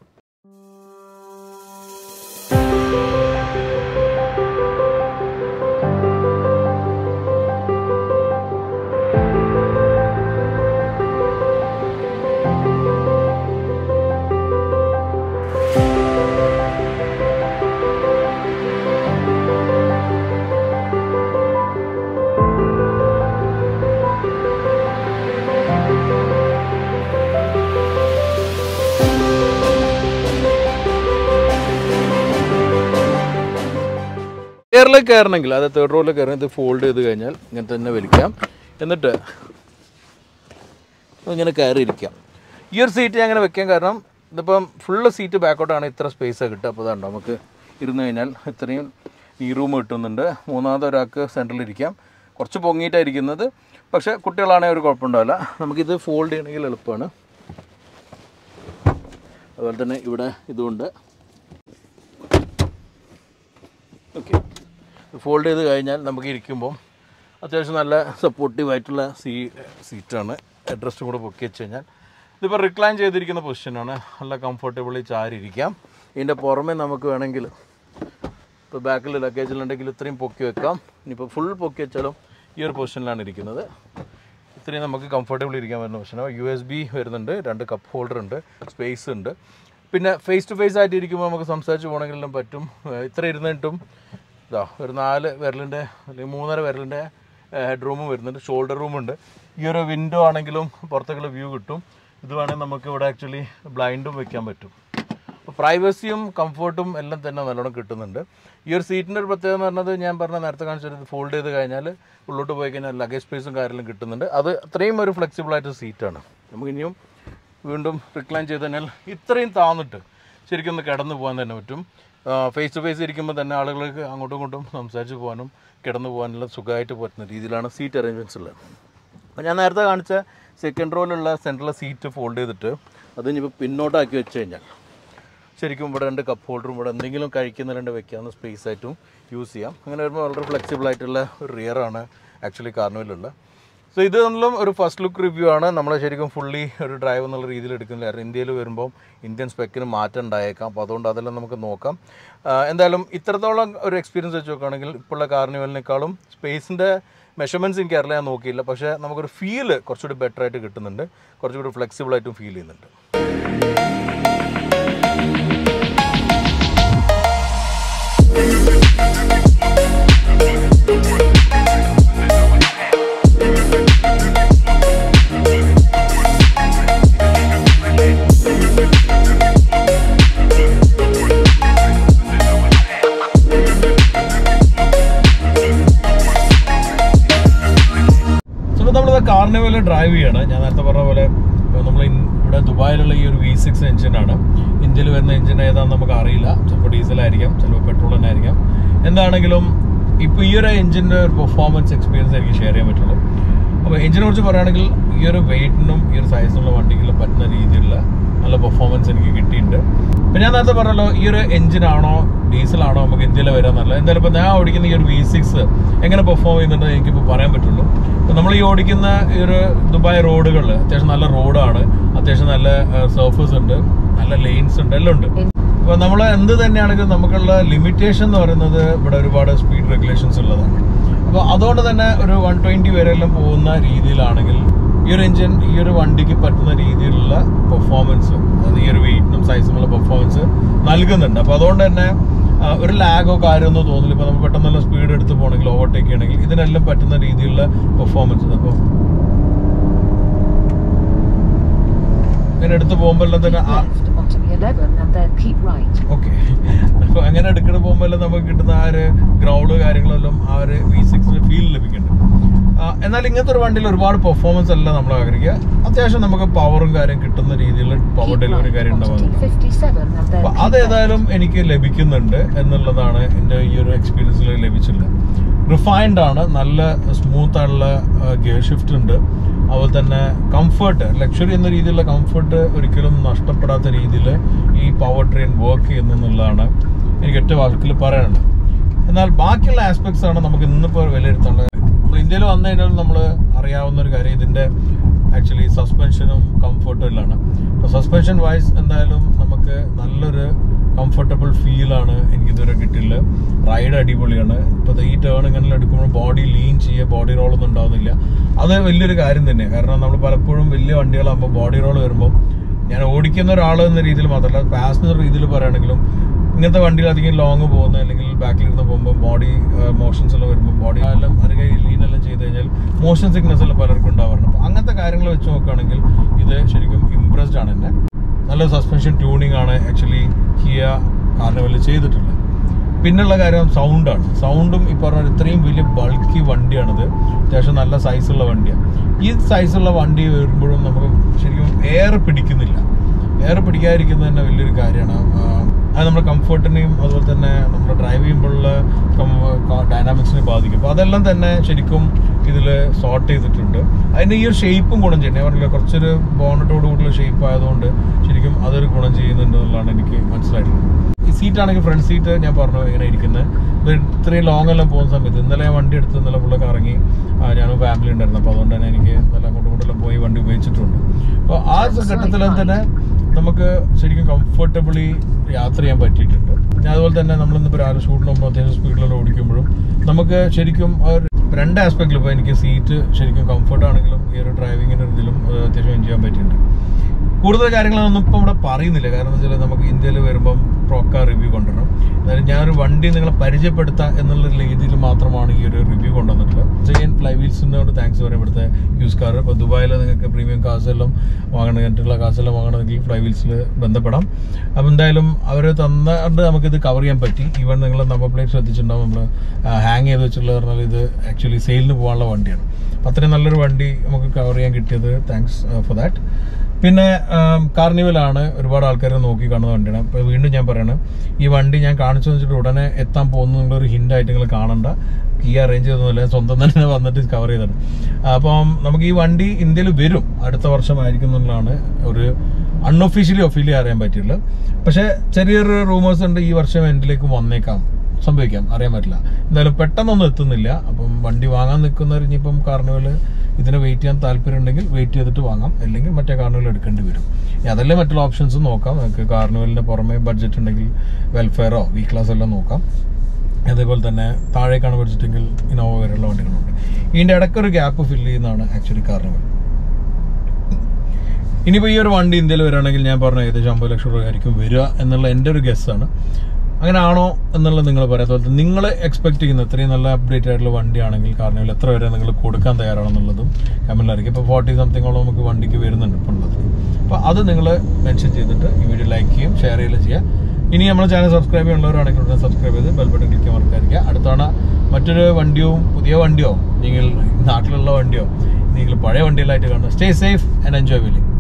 എയറിൽ കയറണമെങ്കിൽ അതായത് തേർഡ് റോയിൽ കയറണം ഇത് ഫോൾഡ് ചെയ്ത് കഴിഞ്ഞാൽ ഇങ്ങനെ തന്നെ വലിക്കാം എന്നിട്ട് ഇങ്ങനെ കയറിയിരിക്കാം ഈ ഒരു സീറ്റ് ഞാൻ അങ്ങനെ വെക്കാൻ കാരണം ഇതിപ്പം ഫുള്ള് സീറ്റ് ബാക്കോട്ടാണ് ഇത്ര സ്പേസ് കിട്ടുക അപ്പോൾ അതുകൊണ്ട് നമുക്ക് ഇരുന്ന് കഴിഞ്ഞാൽ ഇത്രയും ഈ റൂം കിട്ടുന്നുണ്ട് മൂന്നാമത്തെ ഒരാൾക്ക് സെൻറ്ററിൽ ഇരിക്കാം കുറച്ച് പൊങ്ങിയിട്ടായിരിക്കുന്നത് പക്ഷേ കുട്ടികളാണെങ്കിൽ ഒരു കുഴപ്പമുണ്ടാവില്ല നമുക്കിത് ഫോൾഡ് ചെയ്യണമെങ്കിൽ എളുപ്പമാണ് അതുപോലെ തന്നെ ഇവിടെ ഇതുകൊണ്ട് ഓക്കെ ഫോൾഡ് ചെയ്ത് കഴിഞ്ഞാൽ നമുക്ക് ഇരിക്കുമ്പോൾ അത്യാവശ്യം നല്ല സപ്പോർട്ടീവ് ആയിട്ടുള്ള സീ സീറ്റാണ് അഡ്രസ്റ്റും കൂടെ പൊക്കി വെച്ച് കഴിഞ്ഞാൽ ഇതിപ്പോൾ റിക്ലൈൻ ചെയ്തിരിക്കുന്ന പൊസിഷനാണ് നല്ല കംഫർട്ടബിളി ചാരിയിരിക്കാം ഇതിൻ്റെ പുറമെ നമുക്ക് വേണമെങ്കിൽ ഇപ്പോൾ ബാക്കിൽ ലഗേജിലുണ്ടെങ്കിൽ ഇത്രയും പൊക്കി വെക്കാം ഇനിയിപ്പോൾ ഫുൾ പൊക്കി വെച്ചാലും ഈ ഒരു പൊസിഷനിലാണ് ഇരിക്കുന്നത് ഇത്രയും നമുക്ക് കംഫർട്ടബിൾ ഇരിക്കാൻ പറ്റുന്ന പൊസിഷനാണ് യു എസ് ബി വരുന്നുണ്ട് രണ്ട് കപ്പ് ഹോൾഡർ ഉണ്ട് സ്പേസ് ഉണ്ട് പിന്നെ ഫേസ് ടു ഫേസ് ആയിട്ട് ഇരിക്കുമ്പോൾ നമുക്ക് സംസാരിച്ച് പോകണമെങ്കിലും പറ്റും ഏഹ് ഇത്ര ഇരുന്നിട്ടും ഇതാ ഒരു നാല് വിരലിൻ്റെ അല്ലെങ്കിൽ മൂന്നര വിരലിൻ്റെ ഹെഡ് റൂമും വരുന്നുണ്ട് ഷോൾഡർ റൂമുണ്ട് ഈ ഒരു വിൻഡോ ആണെങ്കിലും പുറത്തേക്കുള്ള വ്യൂ കിട്ടും ഇത് വേണമെങ്കിൽ നമുക്ക് ഇവിടെ ആക്ച്വലി ബ്ലൈൻഡും വെക്കാൻ പറ്റും അപ്പോൾ പ്രൈവസിയും കംഫർട്ടും എല്ലാം തന്നെ നല്ലോണം കിട്ടുന്നുണ്ട് ഈ ഒരു സീറ്റിൻ്റെ ഒരു പ്രത്യേകത എന്ന് പറഞ്ഞത് ഞാൻ പറഞ്ഞ നേരത്തെ കാണിച്ചത് ഫോൾഡ് ചെയ്ത് കഴിഞ്ഞാൽ ഉള്ളോട്ട് പോയി കഴിഞ്ഞാൽ ലഗേജ് സ്പേസും കാര്യങ്ങളും കിട്ടുന്നുണ്ട് അത് അത്രയും ഒരു ഫ്ലെക്സിബിൾ ആയിട്ട് സീറ്റാണ് നമുക്ക് ഇനിയും വീണ്ടും റിക്ലൈൻ ചെയ്ത് കഴിഞ്ഞാൽ ഇത്രയും താന്നിട്ട് ശരിക്കും ഒന്ന് കിടന്നു പോകാൻ തന്നെ പറ്റും ഫേസ് ടു ഫേസ് ഇരിക്കുമ്പോൾ തന്നെ ആളുകൾക്ക് അങ്ങോട്ടും ഇങ്ങോട്ടും സംസാരിച്ച് പോകാനും കിടന്നു പോകാനുള്ള സുഖമായിട്ട് പറ്റുന്ന രീതിയിലാണ് സീറ്റ് അറേഞ്ച്മെൻറ്റ്സ് ഉള്ളത് അപ്പോൾ ഞാൻ നേരത്തെ കാണിച്ച സെക്കൻഡ് റോയിലുള്ള സെൻട്രൽ സീറ്റ് ഫോൾഡ് ചെയ്തിട്ട് അത് ഇനിയിപ്പോൾ പിന്നോട്ടാക്കി വെച്ച് കഴിഞ്ഞാൽ ശരിക്കും ഇവിടെ രണ്ട് കപ്പ് ഹോൾഡറും ഇവിടെ എന്തെങ്കിലും കഴിക്കുന്ന രണ്ട് വെക്കാവുന്ന സ്പേസ് ആയിട്ടും യൂസ് ചെയ്യാം അങ്ങനെ വരുമ്പോൾ വളരെ ഫ്ലെക്സിബിൾ ആയിട്ടുള്ള ഒരു റിയറാണ് ആക്ച്വലി കാർണുവലുള്ള സോ ഇത് എല്ലാം ഒരു ഫസ്റ്റ് ലുക്ക് റിവ്യൂ ആണ് നമ്മൾ ശരിക്കും ഫുള്ളി ഒരു ഡ്രൈവ് എന്നുള്ള രീതിയിൽ എടുക്കുന്നില്ല കാരണം ഇന്ത്യയിൽ വരുമ്പോൾ ഇന്ത്യൻ സ്പെക്കിന് മാറ്റം ഉണ്ടായേക്കാം അപ്പോൾ അതുകൊണ്ട് അതെല്ലാം നമുക്ക് നോക്കാം ആ, എന്തായാലും ഇത്രത്തോളം ഒരു എക്സ്പീരിയൻസ് വെച്ച് നോക്കുകയാണെങ്കിൽ ഇപ്പോഴുള്ള കാർണിവലിനേക്കാളും സ്പേസിൻ്റെ മെഷർമെൻറ്റ്സ് എനിക്ക് അറിയില്ല ഞാൻ നോക്കിയില്ല പക്ഷേ നമുക്കൊരു ഫീല് കുറച്ചുകൂടി ബെറ്റർ ആയിട്ട് കിട്ടുന്നുണ്ട് കുറച്ചുകൂടി ഫ്ലെക്സിബിൾ ആയിട്ടും ഫീൽ ചെയ്യുന്നുണ്ട് ഇപ്പോൾ നമ്മൾ കാർണിവൽ ഡ്രൈവ് ചെയ്യാണ് ഞാൻ നേരത്തെ പറഞ്ഞ പോലെ നമ്മൾ ഇവിടെ ദുബായിലുള്ള ഈ ഒരു വി സിക്സ് എഞ്ചിനാണ് ഇന്ത്യയിൽ വരുന്ന എഞ്ചിൻ ഏതാണെന്ന് നമുക്ക് അറിയില്ല ചിലപ്പോൾ ഡീസലായിരിക്കാം ചിലപ്പോൾ പെട്രോൾ തന്നെ ആയിരിക്കാം എന്താണെങ്കിലും ഇപ്പോൾ ഈ ഒരു എഞ്ചിൻ്റെ ഒരു പെർഫോമൻസ് എക്സ്പീരിയൻസ് എനിക്ക് ഷെയർ ചെയ്യാൻ പറ്റുള്ളൂ അപ്പോൾ എഞ്ചിനെ കുറിച്ച് പറയുകയാണെങ്കിൽ ഈ ഒരു വെയിറ്റിനും ഈ ഒരു സൈസിനുള്ള വണ്ടിക്ക് പറ്റുന്ന രീതിയിലുള്ള നല്ല പെർഫോമൻസ് എനിക്ക് കിട്ടിയിട്ടുണ്ട് ഇപ്പം ഞാൻ നേരത്തെ പറഞ്ഞല്ലോ ഈ ഒരു എഞ്ചിനാണോ ഡീസലാണോ നമുക്ക് ഇന്ത്യയിൽ വരാൻ നല്ലത് എന്തായാലും ഇപ്പോൾ ഞാൻ ഓടിക്കുന്ന ഈ ഒരു വി സിക്സ് എങ്ങനെ പെർഫോം ചെയ്യുന്നുണ്ട് എനിക്കിപ്പോൾ പറയാൻ പറ്റുള്ളൂ ഇപ്പം നമ്മൾ ഈ ഓടിക്കുന്ന ഈ ഒരു ദുബായ് റോഡുകളിൽ അത്യാവശ്യം നല്ല റോഡാണ് അത്യാവശ്യം നല്ല സർഫസ് ഉണ്ട് നല്ല ലെയിൻസ് ഉണ്ട് എല്ലാം ഉണ്ട് അപ്പോൾ നമ്മൾ എന്ത് തന്നെയാണെങ്കിലും നമുക്കുള്ള ലിമിറ്റേഷൻ എന്ന് പറയുന്നത് ഇവിടെ ഒരുപാട് സ്പീഡ് റെഗുലേഷൻസ് ഉള്ളതാണ് അപ്പോൾ അതുകൊണ്ട് തന്നെ ഒരു വൺ ട്വൻറ്റി വരെയെല്ലാം പോകുന്ന രീതിയിലാണെങ്കിൽ ഈ ഒരു എഞ്ചിൻ ഈ ഒരു വണ്ടിക്ക് പറ്റുന്ന രീതിയിലുള്ള പെർഫോമൻസ് അതായത് ഈ ഒരു വെയിറ്റിനും സൈസിനുള്ള പെർഫോമൻസ് നൽകുന്നുണ്ട് അപ്പോൾ അതുകൊണ്ട് തന്നെ ആ, ഒരു ലാഗോ കാര്യമൊന്നും തോന്നില്ല ഇപ്പോൾ നമ്മൾ പെട്ടെന്നുള്ള സ്പീഡ് എടുത്ത് പോകണമെങ്കിൽ ഓവർടേക്ക് ചെയ്യണമെങ്കിൽ ഇതിനെല്ലാം പറ്റുന്ന രീതിയിലുള്ള പെർഫോമൻസ് അപ്പോൾ ഇങ്ങനെ എടുത്ത് പോകുമ്പോൾ എല്ലാം തന്നെ ആ left onto the 11 and then keep right. Okay അപ്പോൾ അങ്ങനെ എടുക്കണ പോകുമ്പോൾ നമുക്ക് കിട്ടുന്ന ആ ഒരു ഗ്രൗണ്ട് കാര്യങ്ങളെല്ലാം ആ ഒരു വി സിക്സിന് ഫീൽ ലഭിക്കുന്നുണ്ട് ആ, എന്നാൽ ഇങ്ങനത്തെ ഒരു വണ്ടിയിൽ ഒരുപാട് പെർഫോമൻസ് അല്ല നമ്മൾ ആഗ്രഹിക്കുക അത്യാവശ്യം നമുക്ക് പവറും കാര്യം കിട്ടുന്ന രീതിയിൽ പവർ Keep ഡെലിവറി right കാര്യം onto ഉണ്ടാവുന്നുണ്ട് T57 and then അപ്പൊ keep അതേതായാലും എനിക്ക് ലഭിക്കുന്നുണ്ട് എന്നുള്ളതാണ് എൻ്റെ ഈ ഒരു എക്സ്പീരിയൻസിൽ ലഭിച്ചിട്ടുള്ളത് റിഫൈൻഡ് ആണ് നല്ല സ്മൂത്ത് ആയിട്ടുള്ള ഗിയർ ഷിഫ്റ്റ് ഉണ്ട് അതുപോലെ തന്നെ കംഫർട്ട് ലക്ഷറി എന്ന രീതിയിലുള്ള കംഫർട്ട് ഒരിക്കലും നഷ്ടപ്പെടാത്ത രീതിയിൽ ഈ പവർ ട്രെയിൻ വർക്ക് ചെയ്യുന്നു എന്നുള്ളതാണ് എനിക്ക് ഒറ്റ വാക്കിൽ പറയാനുള്ളത് എന്നാൽ ബാക്കിയുള്ള ആസ്പെക്ട്സ് ആണ് നമുക്ക് ഇന്നിപ്പോൾ വിലയിരുത്തേണ്ടത് നമ്മൾ ഇന്ത്യയിൽ വന്നു കഴിഞ്ഞാൽ നമ്മൾ അറിയാവുന്ന ഒരു കാര്യം ഇതിൻ്റെ ആക്ച്വലി സസ്പെൻഷനും കംഫർട്ടും എല്ലാമാണ് അപ്പോൾ സസ്പെൻഷൻ വൈസ് എന്തായാലും നമുക്ക് നല്ലൊരു കംഫർട്ടബിൾ ഫീലാണ് എനിക്കിതുവരെ കിട്ടിയില്ല റൈഡ് അടിപൊളിയാണ് ഇപ്പോൾ ഈ ടേൺ ഇങ്ങനെ എടുക്കുമ്പോൾ ബോഡി ലീൻ ചെയ്യുക ബോഡി റോളൊന്നും ഉണ്ടാവുന്നില്ല അത് വലിയൊരു കാര്യം തന്നെ കാരണം നമ്മൾ പലപ്പോഴും വലിയ വണ്ടികളാകുമ്പോൾ ബോഡി റോൾ വരുമ്പോൾ ഞാൻ ഓടിക്കുന്ന ഒരാൾ എന്ന രീതിയിൽ മാത്രമല്ല പാസഞ്ചർ രീതിയിൽ പറയുകയാണെങ്കിലും ഇങ്ങനത്തെ വണ്ടികൾ അധികം ലോങ് പോകുന്ന അല്ലെങ്കിൽ ബാക്കിൽ ഇരുന്ന് പോകുമ്പോൾ ബോഡി മോഷൻസ് എല്ലാം വരുമ്പോൾ ബോഡി എല്ലാം അധികം ലീൻ എല്ലാം ചെയ്ത് കഴിഞ്ഞാൽ മോഷൻ സിക്നസ് എല്ലാം പലർക്കും ഉണ്ടാവാറുണ്ട് അപ്പോൾ അങ്ങനത്തെ കാര്യങ്ങൾ വെച്ച് നോക്കുകയാണെങ്കിൽ ഇത് ശരിക്കും ഇംപ്രസ്ഡ് ആണ് എന്നെ നല്ല സസ്പെൻഷൻ ട്യൂണിംഗ് ആണ് ആക്ച്വലി കിയ കാർണിവലിൽ ചെയ്തിട്ടുള്ളത് പിന്നുള്ള കാര്യം സൗണ്ടാണ് സൗണ്ടും ഈ പറഞ്ഞ പോലെ ഇത്രയും വലിയ ബൾക്കി വണ്ടിയാണിത് അത്യാവശ്യം നല്ല സൈസുള്ള വണ്ടിയാണ് ഈ സൈസുള്ള വണ്ടി വരുമ്പോഴും നമുക്ക് ശരിക്കും എയർ പിടിക്കുന്നില്ല എയർ പിടിക്കാതിരിക്കുന്നത് തന്നെ വലിയൊരു കാര്യമാണ് അത് നമ്മുടെ കംഫർട്ടിനെയും അതുപോലെ തന്നെ നമ്മൾ ഡ്രൈവ് ചെയ്യുമ്പോഴുള്ള ഡൈനാമിക്സിനെ ബാധിക്കും അപ്പോൾ അതെല്ലാം തന്നെ ശരിക്കും ഇതിൽ സോർട്ട് ചെയ്തിട്ടുണ്ട് അതിൻ്റെ ഈ ഒരു ഷേപ്പും ഗുണം ചെയ്യുന്നത് ഞാൻ പറഞ്ഞില്ല കുറച്ചൊരു ബോണറ്റോട് കൂടിയുള്ള ഷേപ്പ് ആയതുകൊണ്ട് ശരിക്കും അതൊരു ഗുണം ചെയ്യുന്നുണ്ട് എന്നുള്ളതാണ് എനിക്ക് മനസ്സിലായിട്ടുള്ളത് ഈ സീറ്റ് ആണെങ്കിൽ ഫ്രണ്ട് സീറ്റ് ഞാൻ പറഞ്ഞു ഇങ്ങനെ ഇരിക്കുന്നത് ഇത് ഇത്രയും ലോങ് എല്ലാം പോകുന്ന സമയത്ത് ഇന്നലെ ഞാൻ വണ്ടി എടുത്ത് ഇന്നലെ ഫുള്ള് കറങ്ങി ആ, ഞാനും ഫാമിലി ഉണ്ടായിരുന്നു അപ്പോൾ അതുകൊണ്ട് തന്നെ എനിക്ക് നല്ല അങ്ങോട്ടും ഇങ്ങോട്ടെല്ലാം പോയി വണ്ടി ഉപയോഗിച്ചിട്ടുണ്ട് അപ്പോൾ ആ ഘട്ടത്തിലും തന്നെ നമുക്ക് ശരിക്കും കംഫർട്ടബിളി യാത്ര ചെയ്യാൻ പറ്റിയിട്ടുണ്ട് പിന്നെ അതുപോലെ തന്നെ നമ്മൾ ഇന്നിപ്പോൾ രാവിലെ ഷൂട്ടിന് പോകുമ്പോൾ അത്യാവശ്യം സ്പീഡിലെല്ലാം ഓടിക്കുമ്പോഴും നമുക്ക് ശരിക്കും ആ ഒരു രണ്ട് ആസ്പെക്റ്റിൽ ഇപ്പോൾ എനിക്ക് സീറ്റ് ശരിക്കും കംഫർട്ട് ആണെങ്കിലും ഈ ഒരു ഡ്രൈവിങ്ങിൻ്റെ ഇതിലും അത് അത്യാവശ്യം എൻജോയ് ചെയ്യാൻ പറ്റിയിട്ടുണ്ട് കൂടുതൽ കാര്യങ്ങളൊന്നും ഇപ്പം ഇവിടെ പറയുന്നില്ല കാരണം എന്താ വെച്ചാൽ നമുക്ക് ഇന്ത്യയിൽ വരുമ്പം പ്രോക്ക റിവ്യൂ കൊണ്ടുവരണം എന്നാലും ഞാനൊരു വണ്ടി നിങ്ങളെ പരിചയപ്പെടുത്താം എന്നുള്ള രീതിയിൽ മാത്രമാണ് ഈ ഒരു റിവ്യൂ കൊണ്ടുവന്നിട്ടുള്ളത് സെക്കൻ ഫ്ലൈ വീൽസിനോട് താങ്ക്സ് പറയാം ഇവിടുത്തെ യൂസ് കാർ ഇപ്പോൾ ദുബായിൽ നിങ്ങൾക്ക് പ്രീമിയം കാർസ് എല്ലാം വാങ്ങണമെന്നിട്ടുള്ള കാർസ് എല്ലാം വാങ്ങണമെങ്കിൽ ഫ്ലൈ വീൽസിൽ ബന്ധപ്പെടാം അപ്പോൾ എന്തായാലും അവർ തന്നിട്ട് നമുക്കിത് കവർ ചെയ്യാൻ പറ്റി ഈവൻ നിങ്ങൾ നമ്പർ പ്ലേറ്റ് ശ്രദ്ധിച്ചിട്ടുണ്ടാവും നമ്മൾ ഹാങ് ചെയ്ത് വെച്ചുള്ള പറഞ്ഞാൽ ഇത് ആക്ച്വലി സെയിലിന് പോകാനുള്ള വണ്ടിയാണ് അപ്പോൾ അത്രയും നല്ലൊരു വണ്ടി നമുക്ക് കവർ ചെയ്യാൻ കിട്ടിയത് താങ്ക്സ് ഫോർ ദാറ്റ് പിന്നെ കാർണിവലാണ് ഒരുപാട് ആൾക്കാർ നോക്കി കാണുന്ന വണ്ടിയാണ് ഇപ്പോൾ വീണ്ടും ഞാൻ പറയണം ഈ വണ്ടി ഞാൻ കാണിച്ചു വെച്ചിട്ട് ഉടനെ എത്താൻ പോകുന്നു ഒരു ഹിൻ്റായിട്ട് നിങ്ങൾ കാണണ്ട ഈ അറേഞ്ച് ചെയ്തൊന്നുമില്ല സ്വന്തം തന്നെ വന്നിട്ട് കവർ ചെയ്തിട്ട് അപ്പം നമുക്ക് ഈ വണ്ടി ഇന്ത്യയിൽ വരും അടുത്ത വർഷമായിരിക്കും എന്നുള്ളതാണ് ഒരു അൺഒഫീഷ്യലി ഒഫീഷ്യലി അറിയാൻ പറ്റില്ല പക്ഷേ ചെറിയൊരു റൂമേഴ്സ് ഉണ്ട് ഈ വർഷം എൻഡിലേക്ക് വന്നേക്കാം സംഭവിക്കാം അറിയാൻ പറ്റില്ല എന്തായാലും പെട്ടെന്നൊന്നും എത്തുന്നില്ല അപ്പം വണ്ടി വാങ്ങാൻ നിൽക്കുന്നവർ ഇനിയിപ്പം കാർണിവൽ ഇതിനെ വെയിറ്റ് ചെയ്യാൻ താല്പര്യം ഉണ്ടെങ്കിൽ വെയിറ്റ് ചെയ്തിട്ട് വാങ്ങാം അല്ലെങ്കിൽ മറ്റേ കാർണിവൽ എടുക്കേണ്ടി വരും ഇനി അതല്ലേ മറ്റുള്ള ഓപ്ഷൻസ് നോക്കാം നിങ്ങൾക്ക് കാർണിവലിന് പുറമെ ബഡ്ജറ്റ് ഉണ്ടെങ്കിൽ വെൽഫെയറോ വി ക്ലാസ് എല്ലാം നോക്കാം അതേപോലെ തന്നെ താഴേക്കാണ് പഠിച്ചിട്ടെങ്കിൽ ഇനോവ വരെയുള്ള വണ്ടികളുണ്ട് ഇതിൻ്റെ ഇടയ്ക്കൊരു ഗ്യാപ്പ് ഫില്ല് ചെയ്യുന്നതാണ് ആക്ച്വലി കാർണിവൽ ഇനിയിപ്പോൾ ഈ ഒരു വണ്ടി ഇന്ത്യയിൽ വരികയാണെങ്കിൽ ഞാൻ പറഞ്ഞ ഏകദേശം അമ്പത് ലക്ഷം രൂപ ആയിരിക്കും വരിക എന്നുള്ള എൻ്റെ ഒരു ഗസ്സാണ് അങ്ങനെ ആണോ എന്നുള്ളത് നിങ്ങൾ പറയാത്ത പോലെ നിങ്ങൾ എക്സ്പെക്ട് ചെയ്യുന്ന ഇത്രയും നല്ല അപ്ഡേറ്റ് ആയിട്ടുള്ള വണ്ടിയാണെങ്കിൽ കാരണത്തിൽ എത്ര വരെ നിങ്ങൾ കൊടുക്കാൻ തയ്യാറാണെന്നുള്ളതും കമൻറ്റിൽ അറിയിക്കും ഇപ്പോൾ ഫോർട്ടി സംതിങ്ങോളം നമുക്ക് വണ്ടിക്ക് വരുന്നുണ്ട് ഇപ്പോൾ ഉള്ളത് അപ്പോൾ അത് നിങ്ങൾ മെൻഷൻ ചെയ്തിട്ട് ഈ വീഡിയോ ലൈക്ക് ചെയ്യും ഷെയർ ചെയ്യുകയും ചെയ്യുക ഇനി നമ്മുടെ ചാനൽ സബ്സ്ക്രൈബ് ചെയ്യുന്നവരാണെങ്കിൽ ഉടനെ സബ്സ്ക്രൈബ് ചെയ്ത് ബെൽ ബട്ടൺ ക്ലിക്ക് മറക്കാതിരിക്കുക അടുത്തവണ മറ്റൊരു വണ്ടിയോ പുതിയ വണ്ടിയോ നിങ്ങൾ നാട്ടിലുള്ള വണ്ടിയോ നിങ്ങൾ പഴയ വണ്ടികളായിട്ട് കാണുന്നത് stay safe and enjoy willing